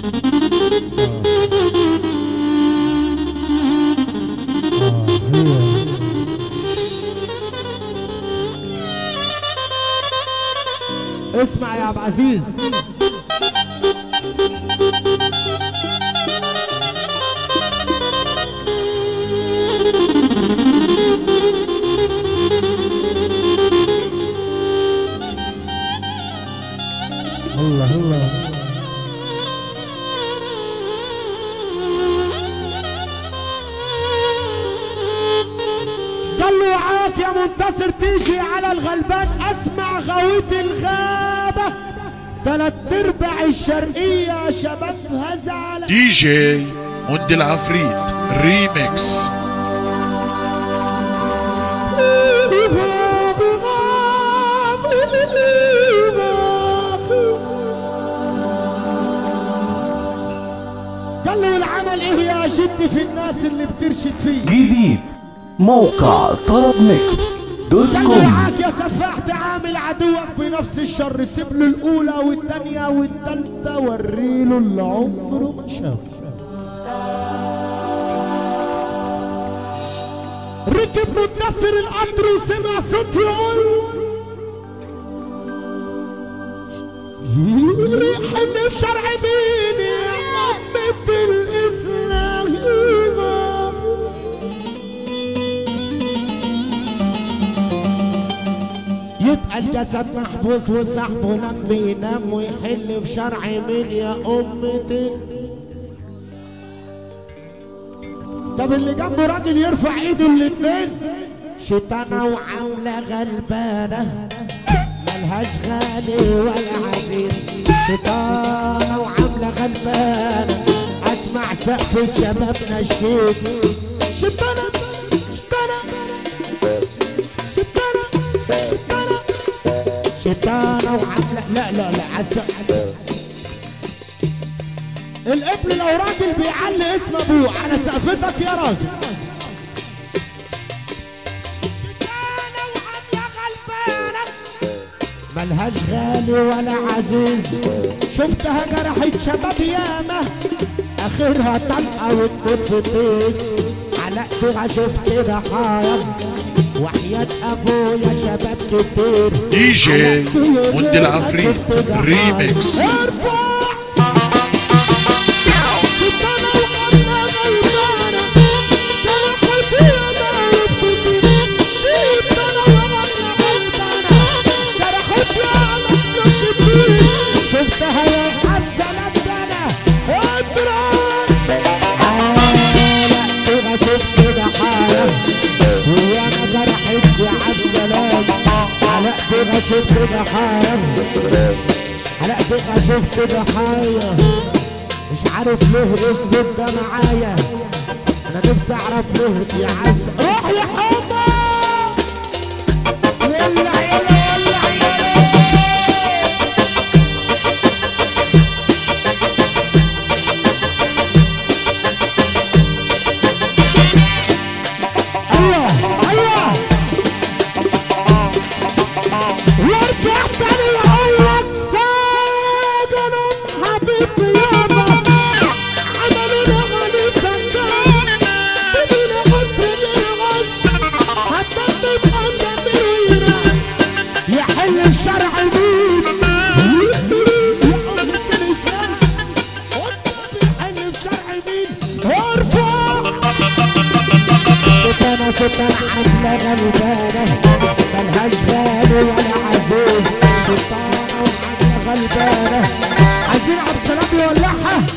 اسمع يا عبد العزيز الله الله قال له وعاك يا منتصر تيجي على الغلبان اسمع غويت الغابة تلات ارباع الشرقية شبابها زعلان دي جي مند العفريت ريميكس قال له العمل ايه يا جدي في الناس اللي بترشد فيه جديد موقع طرب ميكس دوت قال له كوم معاك يا سفاح تعامل عدوك بنفس الشر سيب له الاولى والثانيه والثالثه وريله اللي عمره ما شافه ركب منتصر القطر وسمع صوت يقول ريح اللي في شرع مين يا أمة الإسلام يبقى الجسد محبوس وصاحبه لما ينام ويحل في شرع مين يا أمة طب اللي جنبه راجل يرفع ايده الاتنين شيطانة وعاملة غلبانة ملهاش غالي ولا عزيز شيطانة وعاملة غلبانة اسمع سقف شبابنا الشيك شيطانة شيطانة شيطانة شيطانة شيطانة وعاملة لا لا لا عسى الابن لو راجل بيعلي اسم ابوه على سقفتك يا راجل ملهاش غالي ولا عزيز شفتها جرحت شباب ياما اخرها طلقه وتموت في طيس على ايدها شفت ضحايا وحياة ابويا شباب كتير دي جي مند العفريت ريميكس ارفع شيطانة وغنى غلبانة جرحت ياما وتموت شيطانة وغنى غلبانة جرحت ياما وتموت شفتها يا عبد لبنة اضرب حالة شفت ضحايا ويا ما جرحت يا عبد سلام على ايديها شفت ضحايا على ايديها شفت ضحايا مش عارف ليه الصوت ده معايا انا نفسي اعرف ليه يا عز روح يا حمى يلا يلا يلا يلا ايوه ايوه وارجع تاني اقولك سجنوا حبيبي يابا عملوا اغاني سندان بدون غصر للغص حتى تبقى مدمر ويران يحل الشرع مين يا أمة الإسلام يحل الشرع مين ارفع ستنا ستنا عاملة غلبانة ملهاش غالي ولا عزيز ستانة وعاملة غلبانة عايزين عبد السلام يولعها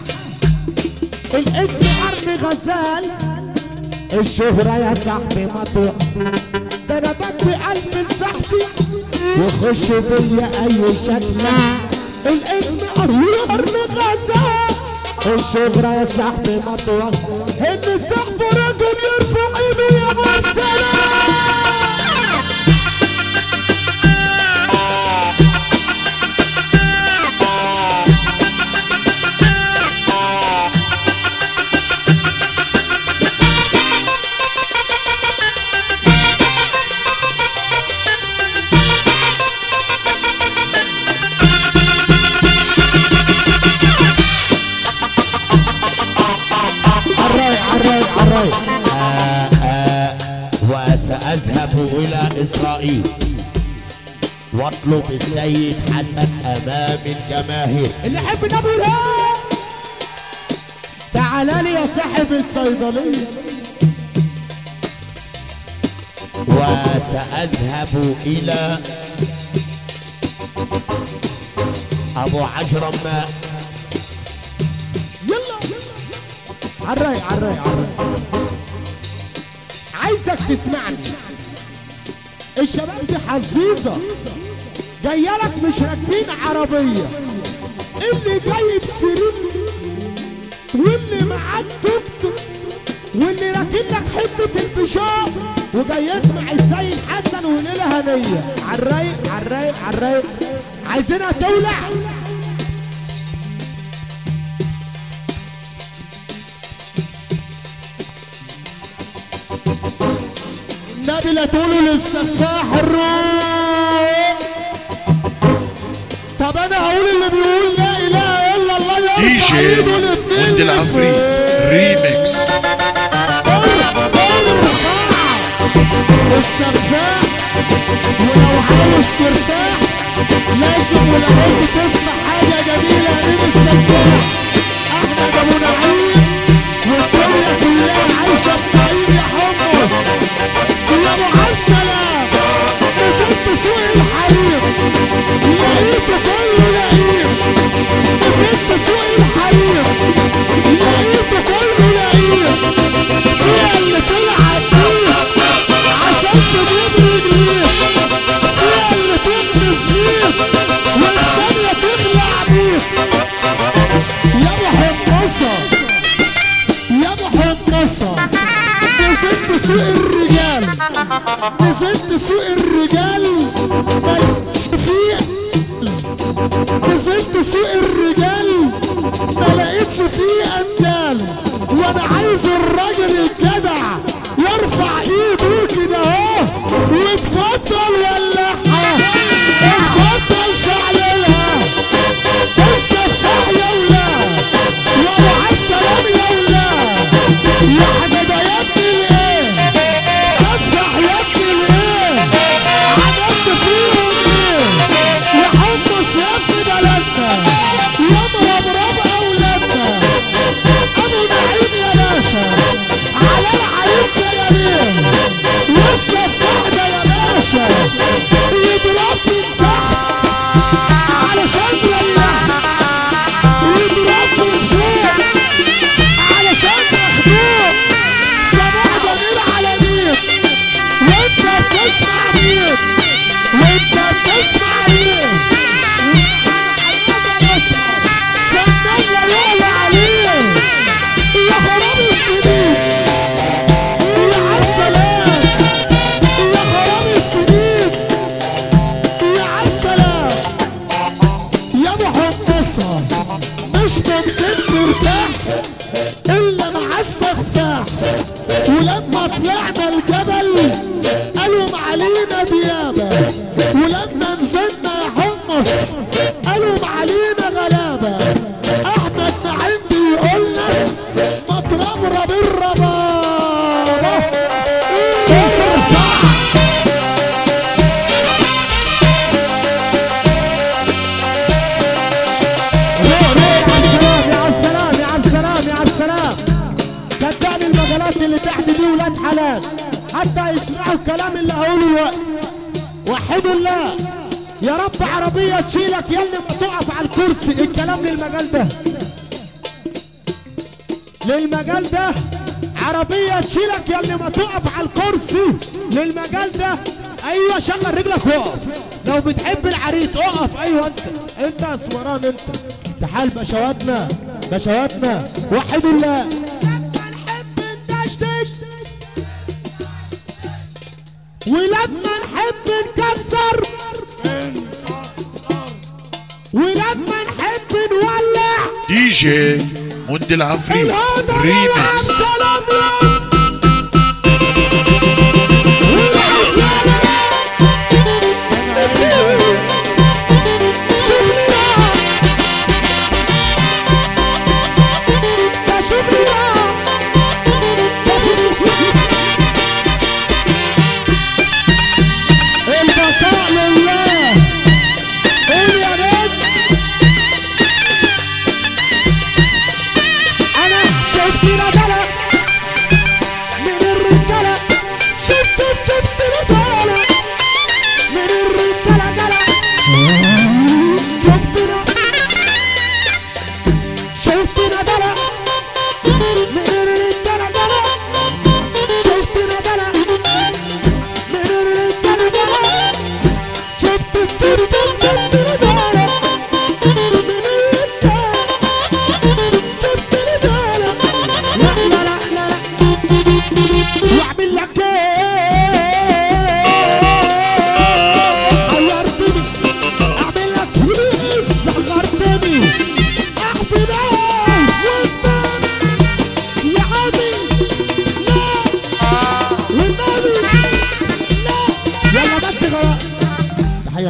الاسم قرن غزال الشهرة يا صاحبي مطوع ده انا بدي قلب لصاحبي يخش بيا اي شكل الاسم قرن غزال الشهرة يا صاحبي مطوع ان صاحبه رجل يرفع ايده يا مرسلة واطلب السيد حسن امام الجماهير اللي يحب النبي يقول تعال لي يا صاحب الصيدليه وساذهب الى ابو عشرة ماء يلا عالرايق عالرايق عالرايق عايزك تسمعني الشباب دي حظيظه جايه لك مش راكبين عربيه اللي جاي بتريد واللي معاه توك توك واللي راكب لك حته البيجو وجاي يسمع السيد حسن وليله هنيه عالرايق عالرايق عالرايق عايزينها تولع النبي لا تقولوا للسفاح الروح طب انا هقول اللي بيقول لا اله الا الله يرفع دي جي ايده الاتنين مند العفريت لفوق. ريميكس السفاح ولو عاوز ترتاح لازم ولابد تسمع حاجة جميلة من السفاح احمد ابو نعيم والدنيا كلها عايشة بنعيم يا حمص يا ابو عبد السلام نزلت سوق الحريم لقيته كله لئيم نزلت سوق الحريم لقيته كله لئيم فيها اللي طلع بيه عشان تجيب رجليه فيها اللي تغمز بيه والثانية تخلع بيه يا ابو حمصة يا ابو حمصة نزلت سوق الرجال نزلت سوق الرجال مالكش فيه نزلت سوق الرجال ما لقيتش فيه اندال وانا عايز الراجل الجدع يرفع ايده كده اهو ويتفضل ولعها اتفضل شعللها السفاح يا ولاد يا ابو عالسلام يا ولاد يا حمد يا ابني الايه سفح يا ابني الايه عملت فيهم ايه يا حمص يا ابن بلدنا يا مربرب اولادنا ابو نعيم يا باشا على العريس يا يمين والسفاح ده يا باشا يضرب من تحت علشان يريحنا يضرب من فوق علشان مخدوم سماع جميل على مين وانت بتسمع مين وانت بتسمع مين فنان لا يعلى عليه يا خراب السنين يا عالسلام يا خراب السنين يا عالسلام يا ابو حمصة مش ممكن ترتاح الا مع السفاح ولما طلعنا الجبل قالوا علينا ديابة ولما نزلنا يا حمص قالوا علينا غلابة احمد نعيم بيقول لك ما تربرب الربابة ترفع يا عبد السلام يا عبد السلام يا عبد السلام صدقني المجالات اللي تحت دي ولاد حلال حتى يسمعوا الكلام اللي هقوله الوقت وحدوا الله يا رب عربية تشيلك يا اللي ما تقف على الكرسي الكلام للمجال ده للمجال ده عربية تشيلك يا اللي ما تقف على الكرسي للمجال ده ايوه شغل رجلك وقف لو بتحب العريس اقف ايوه انت انت اسمران انت تعال بشواتنا بشواتنا وحدوا الله لما نحب ندشدش ولما نحب نكسر ولما نحب نولع دي جي مند العفريت الهدى ريميكس سلام البقاء لله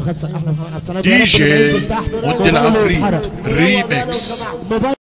ايوه خلاص احنا محمد عبد السلام دي يا رب جي ينزل تحت. مد العفريت ريميكس موبايل